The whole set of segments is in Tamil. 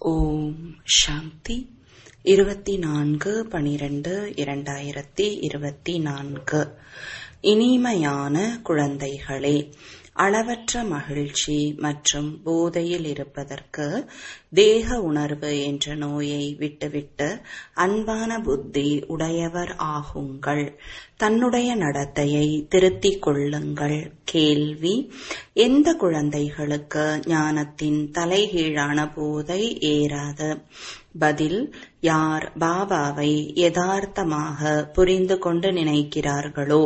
ஓம் சாந்தி இருபத்தி நான்கு பனிரெண்டு இரண்டாயிரத்தி இருபத்தி நான்கு இனிமையான குழந்தைகளே அளவற்ற மகிழ்ச்சி மற்றும் போதையில் இருப்பதற்கு தேக உணர்வு என்ற நோயை விட்டுவிட்டு அன்பான புத்தி உடையவர் ஆகுங்கள் தன்னுடைய நடத்தையை திருத்திக் கொள்ளுங்கள் கேள்வி எந்த குழந்தைகளுக்கு ஞானத்தின் தலைகீழான போதை ஏறாது பதில் யார் பாபாவை யதார்த்தமாக புரிந்து கொண்டு நினைக்கிறார்களோ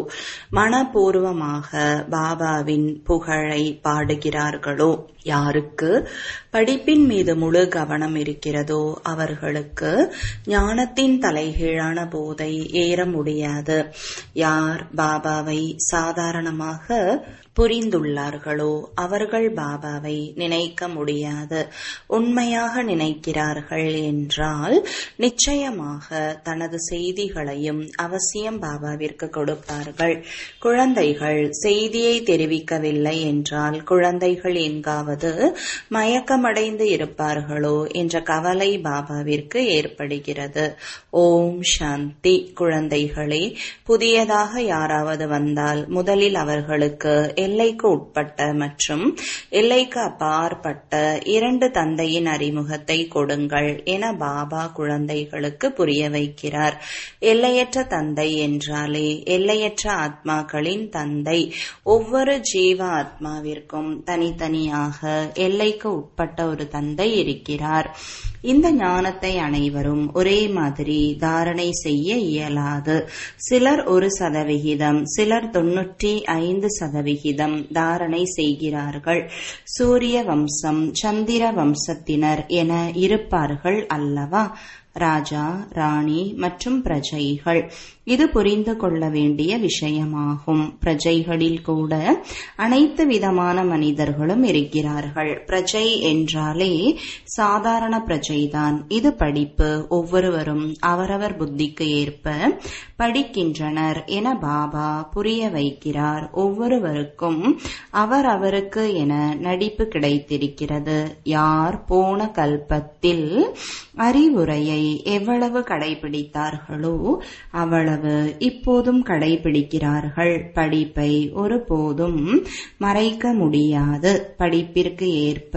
மனப்பூர்வமாக பாபாவின் புகழை பாடுகிறார்களோ யாருக்கு படிப்பின் மீது முழு கவனம் இருக்கிறதோ அவர்களுக்கு ஞானத்தின் தலைகீழான போதை ஏற முடியாது யார் பாபாவை சாதாரணமாக புரிந்துள்ளார்களோ அவர்கள் பாபாவை நினைக்க முடியாது உண்மையாக நினைக்கிறார்கள் என்றால் நிச்சயமாக தனது செய்திகளையும் அவசியம் பாபாவிற்கு கொடுப்பார்கள் குழந்தைகள் செய்தியை தெரிவிக்கவில்லை என்றால் குழந்தைகள் எங்காவது மயக்கமடைந்து இருப்பார்களோ என்ற கவலை பாபாவிற்கு ஏற்படுகிறது ஓம் சாந்தி குழந்தைகளே புதியதாக யாராவது வந்தால் முதலில் அவர்களுக்கு எல்லைக்கு உட்பட்ட மற்றும் எல்லைக்கு அப்பாற்பட்ட இரண்டு தந்தையின் அறிமுகத்தை கொடுங்கள் என பாபா குழந்தைகளுக்கு புரிய வைக்கிறார் எல்லையற்ற தந்தை என்றாலே எல்லையற்ற ஆத்மாக்களின் தந்தை ஒவ்வொரு ஜீவ ஆத்மாவிற்கும் தனித்தனியாக எல்லைக்கு உட்பட்ட ஒரு தந்தை இருக்கிறார் இந்த ஞானத்தை அனைவரும் ஒரே மாதிரி தாரணை செய்ய இயலாது சிலர் ஒரு சதவிகிதம் சிலர் தொன்னூற்றி ஐந்து சதவிகிதம் தாரணை செய்கிறார்கள் சூரிய வம்சம் சந்திர வம்சத்தினர் என இருப்பார்கள் அல்லவா ராஜா ராணி மற்றும் பிரஜைகள் இது புரிந்து கொள்ள வேண்டிய விஷயமாகும் பிரஜைகளில் கூட அனைத்து விதமான மனிதர்களும் இருக்கிறார்கள் பிரஜை என்றாலே சாதாரண பிரஜைதான் இது படிப்பு ஒவ்வொருவரும் அவரவர் புத்திக்கு ஏற்ப படிக்கின்றனர் என பாபா புரிய வைக்கிறார் ஒவ்வொருவருக்கும் அவர் அவருக்கு என நடிப்பு கிடைத்திருக்கிறது யார் போன கல்பத்தில் அறிவுரையை எவ்வளவு கடைபிடித்தார்களோ அவ்வளவு இப்போதும் கடைபிடிக்கிறார்கள் படிப்பை ஒருபோதும் மறைக்க முடியாது படிப்பிற்கு ஏற்ப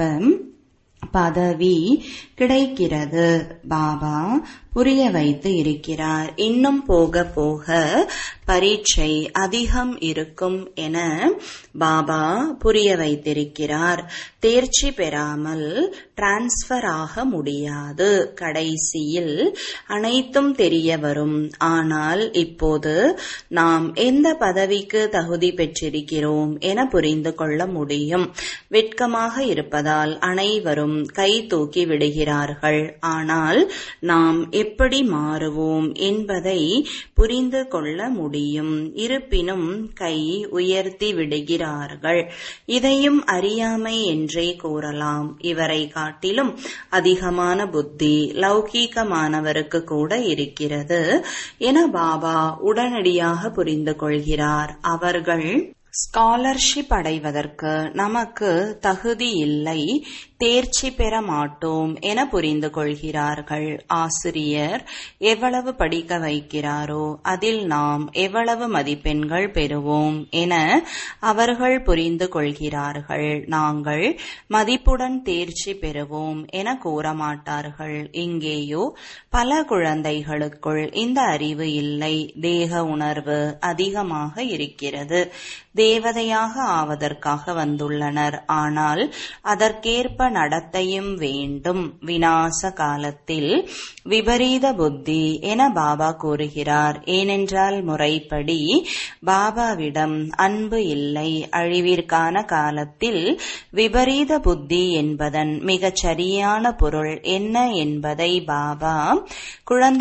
பதவி கிடைக்கிறது பாபா புரிய வைத்து இருக்கிறார் இன்னும் போக போக பரீட்சை அதிகம் இருக்கும் என பாபா புரிய வைத்திருக்கிறார் தேர்ச்சி பெறாமல் டிரான்ஸ்பர் ஆக முடியாது கடைசியில் அனைத்தும் தெரிய வரும் ஆனால் இப்போது நாம் எந்த பதவிக்கு தகுதி பெற்றிருக்கிறோம் என புரிந்து கொள்ள முடியும் வெட்கமாக இருப்பதால் அனைவரும் கை தூக்கி விடுகிறார்கள் ஆனால் நாம் எப்படி மாறுவோம் என்பதை புரிந்து கொள்ள முடியும் இருப்பினும் கை உயர்த்தி விடுகிறார்கள் இதையும் அறியாமை என்றே கூறலாம் இவரை காட்டிலும் அதிகமான புத்தி லௌகீகமானவருக்கு கூட இருக்கிறது என பாபா உடனடியாக புரிந்து கொள்கிறார் அவர்கள் ஸ்காலர்ஷிப் அடைவதற்கு நமக்கு தகுதி இல்லை தேர்ச்சி பெற மாட்டோம் என புரிந்து கொள்கிறார்கள் ஆசிரியர் எவ்வளவு படிக்க வைக்கிறாரோ அதில் நாம் எவ்வளவு மதிப்பெண்கள் பெறுவோம் என அவர்கள் புரிந்து கொள்கிறார்கள் நாங்கள் மதிப்புடன் தேர்ச்சி பெறுவோம் என கூற மாட்டார்கள் இங்கேயோ பல குழந்தைகளுக்குள் இந்த அறிவு இல்லை தேக உணர்வு அதிகமாக இருக்கிறது தேவதையாக ஆவதற்காக வந்துள்ளனர் ஆனால் அதற்கேற்ப நடத்தையும் வேண்டும் வினாச காலத்தில் விபரீத புத்தி என பாபா கூறுகிறார் ஏனென்றால் முறைப்படி பாபாவிடம் அன்பு இல்லை அழிவிற்கான காலத்தில் விபரீத புத்தி என்பதன் மிகச் சரியான பொருள் என்ன என்பதை பாபா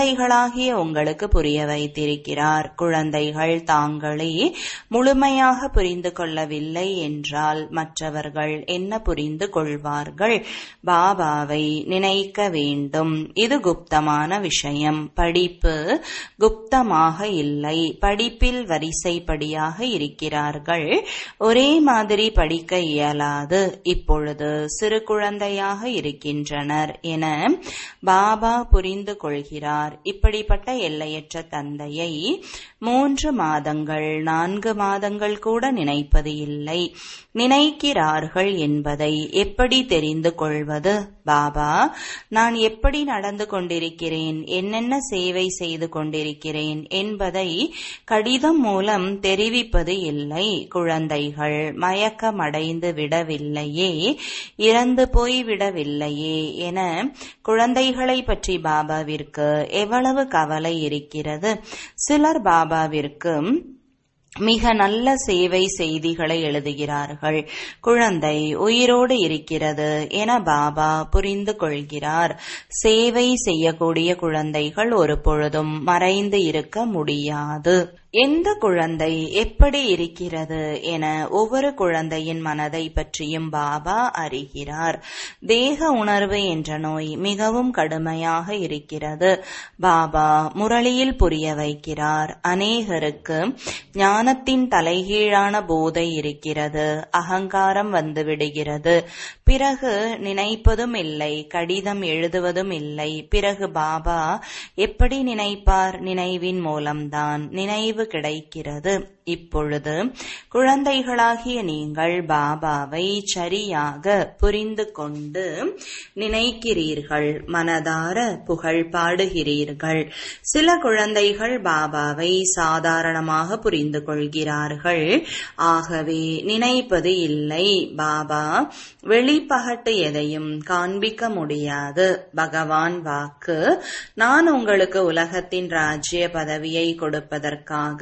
குழந்தைகளாகிய உங்களுக்கு புரிய வைத்திருக்கிறார் குழந்தைகள் தாங்களே முழுமையாக புரிந்து கொள்ளவில்லை என்றால் மற்றவர்கள் என்ன புரிந்து கொள்வார்கள் பாபாவை நினைக்க வேண்டும் இது குப்தமான விஷயம் படிப்பு குப்தமாக இல்லை படிப்பில் வரிசைப்படியாக இருக்கிறார்கள் ஒரே மாதிரி படிக்க இயலாது இப்பொழுது சிறு குழந்தையாக இருக்கின்றனர் என பாபா புரிந்து கொள்கிறார் இப்படிப்பட்ட எல்லையற்ற தந்தையை மூன்று மாதங்கள் நான்கு மாதங்கள் கூட நினைப்பது இல்லை நினைக்கிறார்கள் என்பதை எப்படி தெரிந்து கொள்வது பாபா நான் எப்படி நடந்து கொண்டிருக்கிறேன் என்னென்ன சேவை செய்து கொண்டிருக்கிறேன் என்பதை கடிதம் மூலம் தெரிவிப்பது இல்லை குழந்தைகள் மயக்கமடைந்து விடவில்லையே இறந்து போய் விடவில்லையே என குழந்தைகளை பற்றி பாபாவிற்கு எவ்வளவு கவலை இருக்கிறது சிலர் பாபாவிற்கு மிக நல்ல சேவை செய்திகளை எழுதுகிறார்கள் குழந்தை உயிரோடு இருக்கிறது என பாபா புரிந்து கொள்கிறார் சேவை செய்யக்கூடிய குழந்தைகள் ஒரு பொழுதும் மறைந்து இருக்க முடியாது எந்த குழந்தை எப்படி இருக்கிறது என ஒவ்வொரு குழந்தையின் மனதை பற்றியும் பாபா அறிகிறார் தேக உணர்வு என்ற நோய் மிகவும் கடுமையாக இருக்கிறது பாபா முரளியில் புரிய வைக்கிறார் அநேகருக்கு ஞானத்தின் தலைகீழான போதை இருக்கிறது அகங்காரம் வந்து விடுகிறது பிறகு நினைப்பதும் இல்லை கடிதம் எழுதுவதும் இல்லை பிறகு பாபா எப்படி நினைப்பார் நினைவின் மூலம்தான் நினைவு கிடைக்கிறது இப்பொழுது குழந்தைகளாகிய நீங்கள் பாபாவை சரியாக புரிந்து கொண்டு நினைக்கிறீர்கள் மனதார புகழ் பாடுகிறீர்கள் சில குழந்தைகள் பாபாவை சாதாரணமாக புரிந்து கொள்கிறார்கள் ஆகவே நினைப்பது இல்லை பாபா வெளிப்பகட்டு எதையும் காண்பிக்க முடியாது பகவான் வாக்கு நான் உங்களுக்கு உலகத்தின் ராஜ்ய பதவியை கொடுப்பதற்காக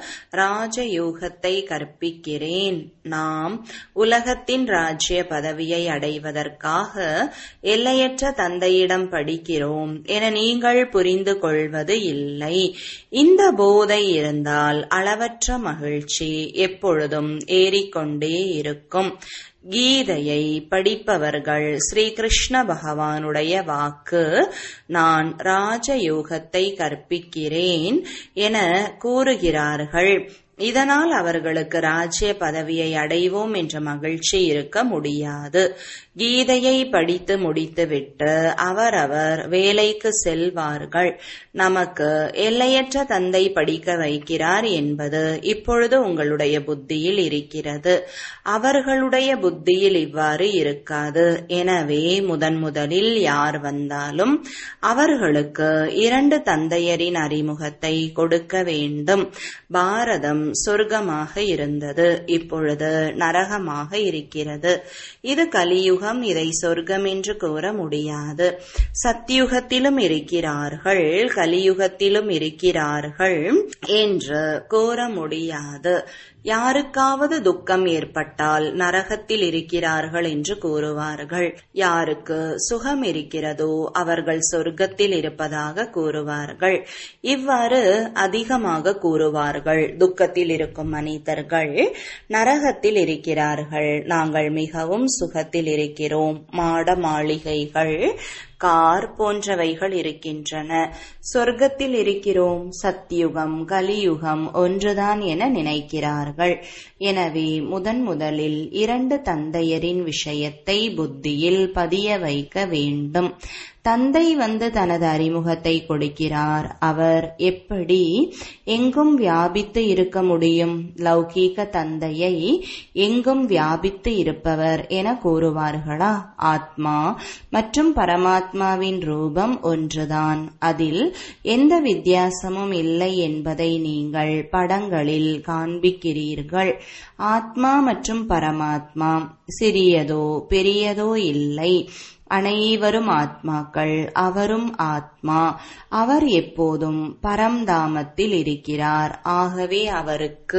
ராஜயோகத்தை கற்பிக்கிறேன் நாம் உலகத்தின் ராஜ்ய பதவியை அடைவதற்காக எல்லையற்ற தந்தையிடம் படிக்கிறோம் என நீங்கள் புரிந்து கொள்வது இல்லை இந்த போதை இருந்தால் அளவற்ற மகிழ்ச்சி எப்பொழுதும் ஏறிக்கொண்டே இருக்கும் கீதையை படிப்பவர்கள் ஸ்ரீகிருஷ்ண பகவானுடைய வாக்கு நான் ராஜயோகத்தை கற்பிக்கிறேன் என கூறுகிறார்கள் இதனால் அவர்களுக்கு ராஜ்ய பதவியை அடைவோம் என்ற மகிழ்ச்சி இருக்க முடியாது கீதையை படித்து முடித்துவிட்டு அவரவர் வேலைக்கு செல்வார்கள் நமக்கு எல்லையற்ற தந்தை படிக்க வைக்கிறார் என்பது இப்பொழுது உங்களுடைய புத்தியில் இருக்கிறது அவர்களுடைய புத்தியில் இவ்வாறு இருக்காது எனவே முதன் முதலில் யார் வந்தாலும் அவர்களுக்கு இரண்டு தந்தையரின் அறிமுகத்தை கொடுக்க வேண்டும் பாரதம் சொர்க்கமாக இருந்தது இப்பொழுது நரகமாக இருக்கிறது இது கலியுகம் இதை சொர்க்கம் என்று கூற முடியாது சத்தியுகத்திலும் இருக்கிறார்கள் கலியுகத்திலும் இருக்கிறார்கள் என்று கூற முடியாது யாருக்காவது துக்கம் ஏற்பட்டால் நரகத்தில் இருக்கிறார்கள் என்று கூறுவார்கள் யாருக்கு சுகம் இருக்கிறதோ அவர்கள் சொர்க்கத்தில் இருப்பதாக கூறுவார்கள் இவ்வாறு அதிகமாக கூறுவார்கள் துக்கத்தில் இருக்கும் மனிதர்கள் நரகத்தில் இருக்கிறார்கள் நாங்கள் மிகவும் சுகத்தில் இருக்கிறோம் மாட மாளிகைகள் கார் போன்றவைகள் இருக்கின்றன சொர்க்கத்தில் இருக்கிறோம் சத்தியுகம் கலியுகம் ஒன்றுதான் என நினைக்கிறார்கள் எனவே முதன் முதலில் இரண்டு தந்தையரின் விஷயத்தை புத்தியில் பதிய வைக்க வேண்டும் தந்தை வந்து தனது அறிமுகத்தை கொடுக்கிறார் அவர் எப்படி எங்கும் வியாபித்து இருக்க முடியும் லௌகீக தந்தையை எங்கும் வியாபித்து இருப்பவர் என கூறுவார்களா ஆத்மா மற்றும் பரமாத்மாவின் ரூபம் ஒன்றுதான் அதில் எந்த வித்தியாசமும் இல்லை என்பதை நீங்கள் படங்களில் காண்பிக்கிறீர்கள் ஆத்மா மற்றும் பரமாத்மா சிறியதோ பெரியதோ இல்லை அனைவரும் ஆத்மாக்கள் அவரும் ஆத்மா அவர் எப்போதும் பரம்தாமத்தில் இருக்கிறார் ஆகவே அவருக்கு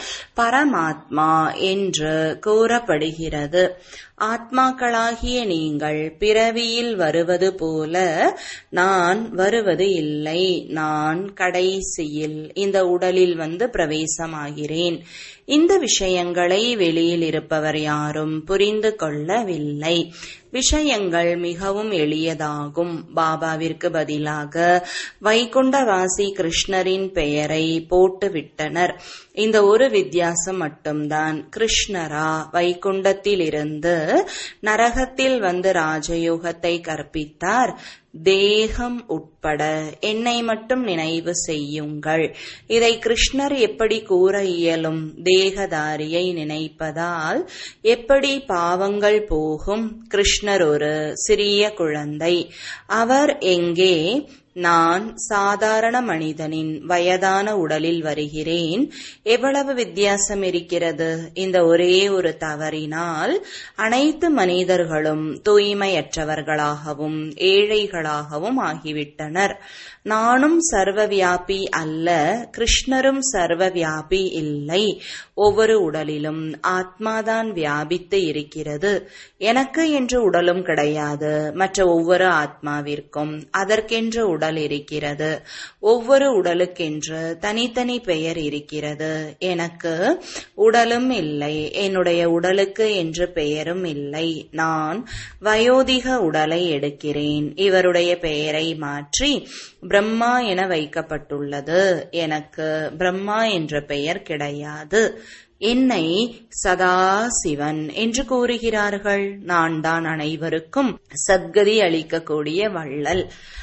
பரமாத்மா என்று கூறப்படுகிறது ஆத்மாக்களாகிய நீங்கள் பிறவியில் வருவது போல நான் வருவது இல்லை நான் கடைசியில் இந்த உடலில் வந்து பிரவேசமாகிறேன் இந்த விஷயங்களை வெளியில் இருப்பவர் யாரும் புரிந்து கொள்ளவில்லை விஷயங்கள் மிகவும் எளியதாகும் பாபாவிற்கு பதிலாக வைகுண்டவாசி கிருஷ்ணரின் பெயரை போட்டுவிட்டனர் இந்த ஒரு வித்தியாசம் மட்டும்தான் கிருஷ்ணரா வைகுண்டத்திலிருந்து நரகத்தில் வந்து ராஜயோகத்தை கற்பித்தார் தேகம் உட்பட என்னை மட்டும் நினைவு செய்யுங்கள் இதை கிருஷ்ணர் எப்படி கூற இயலும் தேகதாரியை நினைப்பதால் எப்படி பாவங்கள் போகும் கிருஷ்ணர் ஒரு சிறிய குழந்தை அவர் எங்கே நான் சாதாரண மனிதனின் வயதான உடலில் வருகிறேன் எவ்வளவு வித்தியாசம் இருக்கிறது இந்த ஒரே ஒரு தவறினால் அனைத்து மனிதர்களும் தூய்மையற்றவர்களாகவும் ஏழைகளாகவும் ஆகிவிட்டனர் நானும் சர்வவியாபி அல்ல கிருஷ்ணரும் சர்வவியாபி இல்லை ஒவ்வொரு உடலிலும் ஆத்மாதான் வியாபித்து இருக்கிறது எனக்கு என்று உடலும் கிடையாது மற்ற ஒவ்வொரு ஆத்மாவிற்கும் அதற்கென்று உடல் இருக்கிறது ஒவ்வொரு உடலுக்கென்று தனித்தனி பெயர் இருக்கிறது எனக்கு உடலும் இல்லை என்னுடைய உடலுக்கு என்று பெயரும் இல்லை நான் வயோதிக உடலை எடுக்கிறேன் இவருடைய பெயரை மாற்றி பிரம்மா என வைக்கப்பட்டுள்ளது எனக்கு பிரம்மா என்ற பெயர் கிடையாது என்னை சதாசிவன் என்று கூறுகிறார்கள் நான் தான் அனைவருக்கும் சத்கதி அளிக்கக்கூடிய வள்ளல்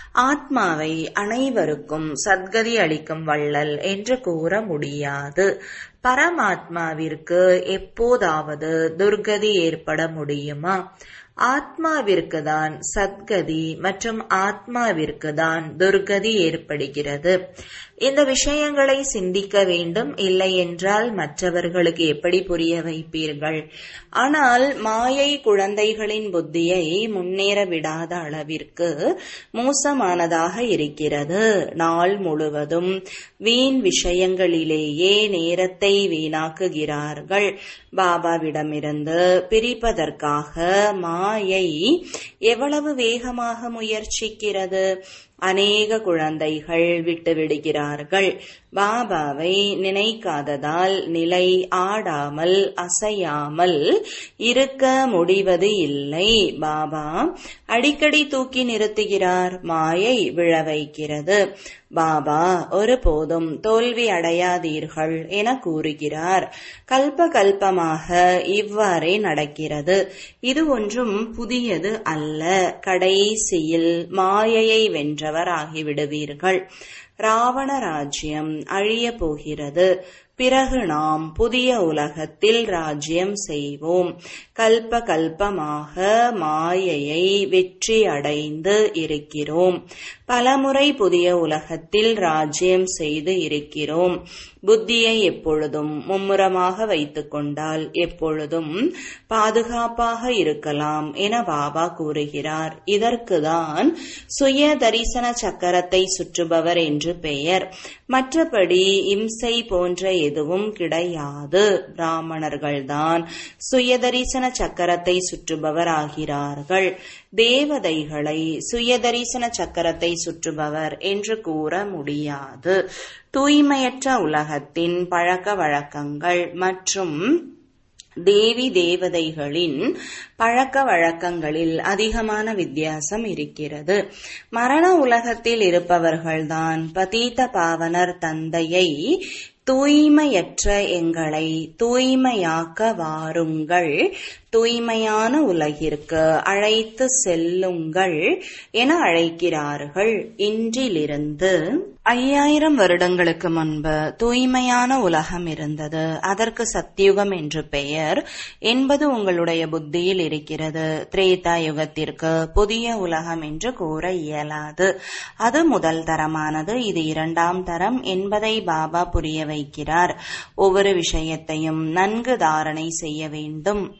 ஆத்மாவை அனைவருக்கும் சத்கதி அளிக்கும் வள்ளல் என்று கூற முடியாது பரமாத்மாவிற்கு எப்போதாவது துர்கதி ஏற்பட முடியுமா ஆத்மாவிற்கு தான் சத்கதி மற்றும் ஆத்மாவிற்கு தான் துர்கதி ஏற்படுகிறது இந்த விஷயங்களை சிந்திக்க வேண்டும் இல்லை என்றால் மற்றவர்களுக்கு எப்படி புரிய வைப்பீர்கள் ஆனால் மாயை குழந்தைகளின் புத்தியை முன்னேற விடாத அளவிற்கு மோசமானதாக இருக்கிறது நாள் முழுவதும் வீண் விஷயங்களிலேயே நேரத்தை வீணாக்குகிறார்கள் பாபாவிடமிருந்து பிரிப்பதற்காக மாயை எவ்வளவு வேகமாக முயற்சிக்கிறது அநேக குழந்தைகள் விட்டுவிடுகிறார்கள் பாபாவை நினைக்காததால் நிலை ஆடாமல் அசையாமல் இருக்க முடிவது இல்லை பாபா அடிக்கடி தூக்கி நிறுத்துகிறார் மாயை விழ வைக்கிறது பாபா ஒருபோதும் தோல்வி அடையாதீர்கள் என கூறுகிறார் கல்ப கல்பமாக இவ்வாறே நடக்கிறது இது ஒன்றும் புதியது அல்ல கடைசியில் மாயையை வென்றவர் ஆகிவிடுவீர்கள் ராவண ராஜ்யம் அழிய போகிறது பிறகு நாம் புதிய உலகத்தில் ராஜ்யம் செய்வோம் கல்ப கல்பமாக மாயையை வெற்றி அடைந்து இருக்கிறோம் பலமுறை புதிய உலகத்தில் ராஜ்யம் செய்து இருக்கிறோம் புத்தியை எப்பொழுதும் மும்முரமாக வைத்துக் கொண்டால் எப்பொழுதும் பாதுகாப்பாக இருக்கலாம் என பாபா கூறுகிறார் இதற்குதான் சுய தரிசன சக்கரத்தை சுற்றுபவர் என்று பெயர் மற்றபடி இம்சை போன்ற எதுவும் கிடையாது பிராமணர்கள்தான் சுயதரிசன சக்கரத்தை சுற்றுபவர் ஆகிறார்கள் தேவதைகளை சுயதரிசன சக்கரத்தை சுற்றுபவர் என்று கூற முடியாது தூய்மையற்ற உலகத்தின் பழக்க வழக்கங்கள் மற்றும் தேவி தேவதைகளின் பழக்க வழக்கங்களில் அதிகமான வித்தியாசம் இருக்கிறது மரண உலகத்தில் இருப்பவர்கள்தான் பதீத பாவனர் தந்தையை தூய்மையற்ற எங்களை தூய்மையாக்க வாருங்கள் தூய்மையான உலகிற்கு அழைத்து செல்லுங்கள் என அழைக்கிறார்கள் இன்றிலிருந்து ஐயாயிரம் வருடங்களுக்கு முன்பு தூய்மையான உலகம் இருந்தது அதற்கு சத்தியுகம் என்று பெயர் என்பது உங்களுடைய புத்தியில் இருக்கிறது திரேதா யுகத்திற்கு புதிய உலகம் என்று கூற இயலாது அது முதல் தரமானது இது இரண்டாம் தரம் என்பதை பாபா புரிய வைக்கிறார் ஒவ்வொரு விஷயத்தையும் நன்கு தாரணை செய்ய வேண்டும் யார்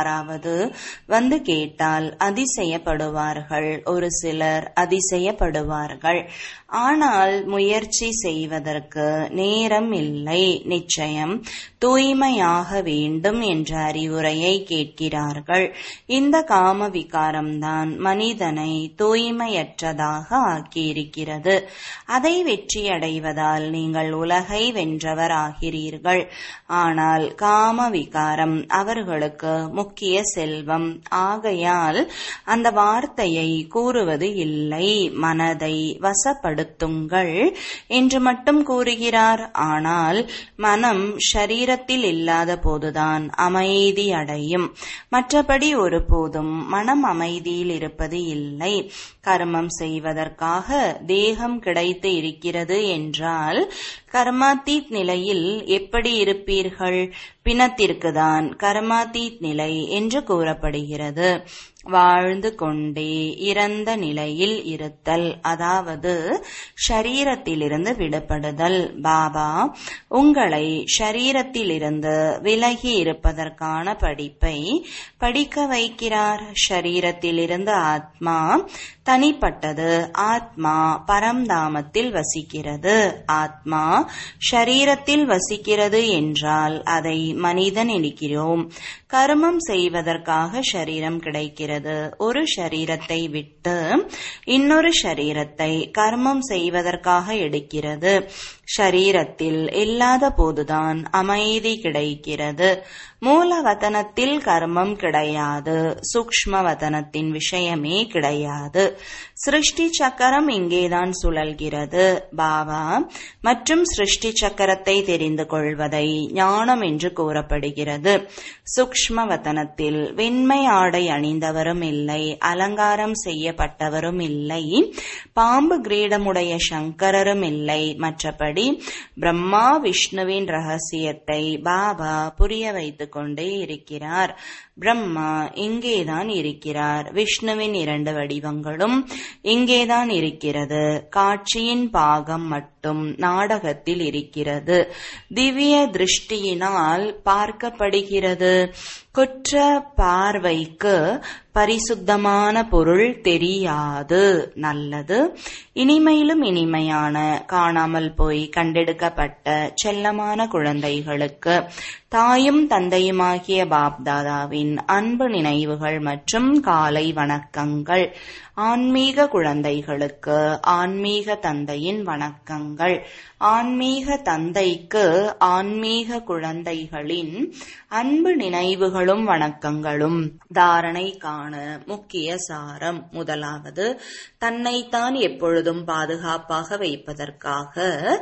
யாராவது வந்து கேட்டால் அதிசயப்படுவார்கள் ஒரு சிலர் அதிசயப்படுவார்கள் ஆனால் முயற்சி செய்வதற்கு நேரம் இல்லை நிச்சயம் தூய்மையாக வேண்டும் என்ற அறிவுரையை கேட்கிறார்கள் இந்த காம விகாரம்தான் மனிதனை தூய்மையற்றதாக ஆக்கியிருக்கிறது அதை வெற்றியடைவதால் நீங்கள் உலகை வென்றவர் ஆகிறீர்கள் ஆனால் காம விகாரம் அவர்களுக்கு முக்கிய செல்வம் ஆகையால் அந்த வார்த்தையை கூறுவது இல்லை மனதை வசப்படுத்துங்கள் என்று மட்டும் கூறுகிறார் ஆனால் மனம் ஷரீரத்தில் இல்லாத போதுதான் அமைதி அடையும் மற்றபடி ஒருபோதும் மனம் அமைதியில் இருப்பது இல்லை கர்மம் செய்வதற்காக தேகம் கிடைத்து இருக்கிறது என்றால் கர்மாத்தீத் நிலையில் எப்படி இருப்பீர்கள் பிணத்திற்குதான் கர்மாத்தீத் நிலை என்று கூறப்படுகிறது வாழ்ந்து கொண்டே இறந்த நிலையில் இருத்தல் அதாவது ஷரீரத்திலிருந்து விடுபடுதல் பாபா உங்களை ஷரீரத்திலிருந்து விலகி இருப்பதற்கான படிப்பை படிக்க வைக்கிறார் ஷரீரத்திலிருந்து ஆத்மா தனிப்பட்டது ஆத்மா பரம்தாமத்தில் வசிக்கிறது ஆத்மா ஷரீரத்தில் வசிக்கிறது என்றால் அதை மனிதன் என்கிறோம் கர்மம் செய்வதற்காக ஷரீரம் கிடைக்கிறது ஒரு ஷரீரத்தை விட்டு இன்னொரு ஷரீரத்தை கர்மம் செய்வதற்காக எடுக்கிறது ஷரீரத்தில் இல்லாத போதுதான் அமைதி கிடைக்கிறது மூலவதனத்தில் கர்மம் கிடையாது சூக்ஷ்ம வதனத்தின் விஷயமே கிடையாது சிருஷ்டி சக்கரம் இங்கேதான் சுழல்கிறது பாபா மற்றும் சிருஷ்டி சக்கரத்தை தெரிந்து கொள்வதை ஞானம் என்று கூறப்படுகிறது சூக்ஷ்ம வதனத்தில் வெண்மை ஆடை அணிந்தவரும் இல்லை அலங்காரம் செய்யப்பட்டவரும் இல்லை பாம்பு கிரீடமுடைய சங்கரரும் இல்லை மற்றபடி பிரம்மா விஷ்ணுவின் ரகசியத்தை பாபா புரிய வைத்துக் கொண்டே இருக்கிறார் பிரம்மா இங்கேதான் இருக்கிறார் விஷ்ணுவின் இரண்டு வடிவங்களும் இங்கேதான் இருக்கிறது காட்சியின் பாகம் மட்டும் நாடகத்தில் இருக்கிறது திவ்ய திருஷ்டியினால் பார்க்கப்படுகிறது குற்ற பார்வைக்கு பரிசுத்தமான பொருள் தெரியாது நல்லது இனிமையிலும் இனிமையான காணாமல் போய் கண்டெடுக்கப்பட்ட செல்லமான குழந்தைகளுக்கு தாயும் தந்தையுமாகிய பாப்தாதாவின் அன்பு நினைவுகள் மற்றும் காலை வணக்கங்கள் ஆன்மீக குழந்தைகளுக்கு ஆன்மீக தந்தையின் வணக்கங்கள் ஆன்மீக தந்தைக்கு ஆன்மீக குழந்தைகளின் அன்பு நினைவுகளும் வணக்கங்களும் தாரணை காண முக்கிய சாரம் முதலாவது தன்னைத்தான் எப்பொழுதும் பாதுகாப்பாக வைப்பதற்காக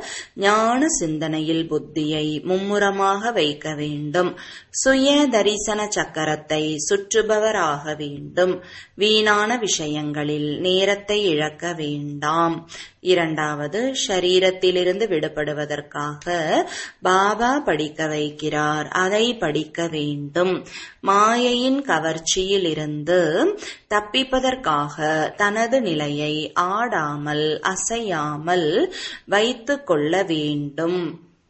ஞான சிந்தனையில் புத்தியை மும்முரமாக வைக்க வேண்டும் சுய தரிசன சக்கரத்தை சுற்றுபவராக வேண்டும் வீணான விஷயங்களில் நேரத்தை இழக்க வேண்டாம் இரண்டாவது ஷரீரத்திலிருந்து விடுபடுவதற்காக பாபா படிக்க வைக்கிறார் அதை படிக்க வேண்டும் மாயையின் கவர்ச்சியில் இருந்து தப்பிப்பதற்காக தனது நிலையை ஆடாமல் அசையாமல் வைத்துக் கொள்ள வேண்டும்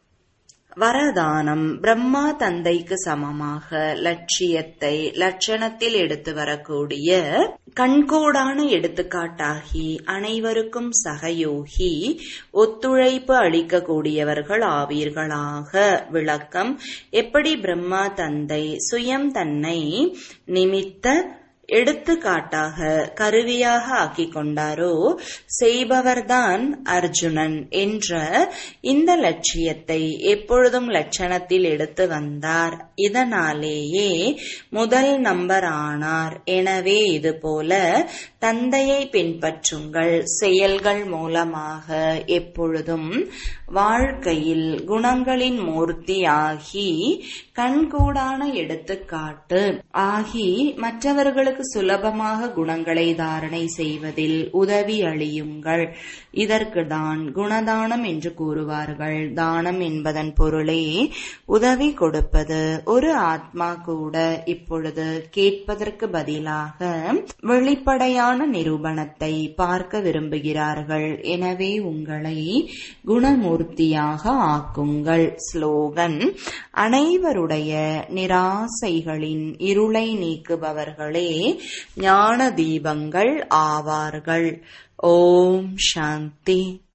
வரதானம் பிரம்மா தந்தைக்கு சமமாக லட்சியத்தை லட்சணத்தில் எடுத்து வரக்கூடிய கண்கூடான எடுத்துக்காட்டாகி அனைவருக்கும் சகயோகி ஒத்துழைப்பு அளிக்கக்கூடியவர்கள் ஆவீர்களாக விளக்கம் எப்படி பிரம்மா தந்தை சுயம் தன்னை நிமித்த எடுத்துக்காட்டாக கருவியாக ஆக்கிக் கொண்டாரோ செய்பவர்தான் அர்ஜுனன் என்ற இந்த லட்சியத்தை எப்பொழுதும் லட்சணத்தில் எடுத்து வந்தார் இதனாலேயே முதல் நம்பர் ஆனார் எனவே இது போல தந்தையை பின்பற்றுங்கள் செயல்கள் மூலமாக எப்பொழுதும் வாழ்க்கையில் குணங்களின் மூர்த்தி ஆகி கண்கூடான எடுத்துக்காட்டு ஆகி மற்றவர்களுக்கு சுலபமாக குணங்களை தாரணை செய்வதில் உதவி அளியுங்கள் இதற்கு தான் குணதானம் என்று கூறுவார்கள் தானம் என்பதன் பொருளே உதவி கொடுப்பது ஒரு ஆத்மா கூட இப்பொழுது கேட்பதற்கு பதிலாக வெளிப்படையான நிரூபணத்தை பார்க்க விரும்புகிறார்கள் எனவே உங்களை குணமூர்த்தியாக ஆக்குங்கள் ஸ்லோகன் அனைவருடைய நிராசைகளின் இருளை நீக்குபவர்களே ஞான தீபங்கள் ஆவார்கள் ஓம் சாந்தி